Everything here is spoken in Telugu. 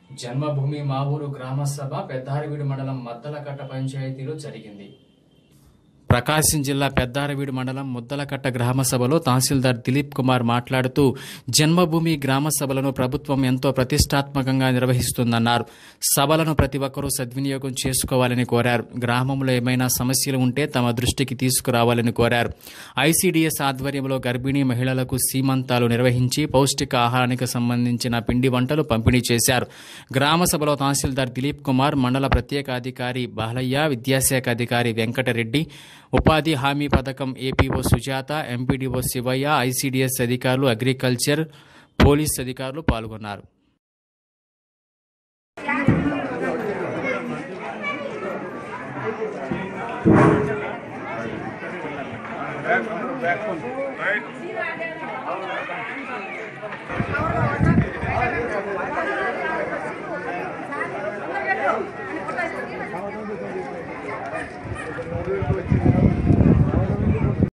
జన్మభూమి మా ఊరు గ్రామ సభ పెద్దారవీడు మండలం మద్దలకట్ట పంచాయతీలో జరిగింది ప్రకాశం జిల్లా పెద్దారవీడు మండలం ముద్దలకట్ట గ్రామ సభలో తహసీల్దార్ దిలీప్ కుమార్ మాట్లాడుతూ జన్మభూమి గ్రామ సభలను ప్రభుత్వం ఎంతో ప్రతిష్టాత్మకంగా నిర్వహిస్తుందన్నారు సభలను ప్రతి ఒక్కరూ సద్వినియోగం చేసుకోవాలని కోరారు గ్రామంలో ఏమైనా సమస్యలు ఉంటే తమ దృష్టికి తీసుకురావాలని కోరారు ఐసీడీఎస్ ఆధ్వర్యంలో గర్భిణీ మహిళలకు సీమంతాలు నిర్వహించి పౌష్టిక ఆహారానికి సంబంధించిన పిండి వంటలు పంపిణీ చేశారు గ్రామ సభలో తహసీల్దార్ దిలీప్ కుమార్ మండల ప్రత్యేక అధికారి బాలయ్య విద్యాశాఖ అధికారి వెంకటరెడ్డి ఉపాధి హామీ పథకం APO Sujatha MPDO Sivayya ICDS అధికారులు అగ్రికల్చర్ పోలీస్ అధికారులు పాల్గొన్నారు Right.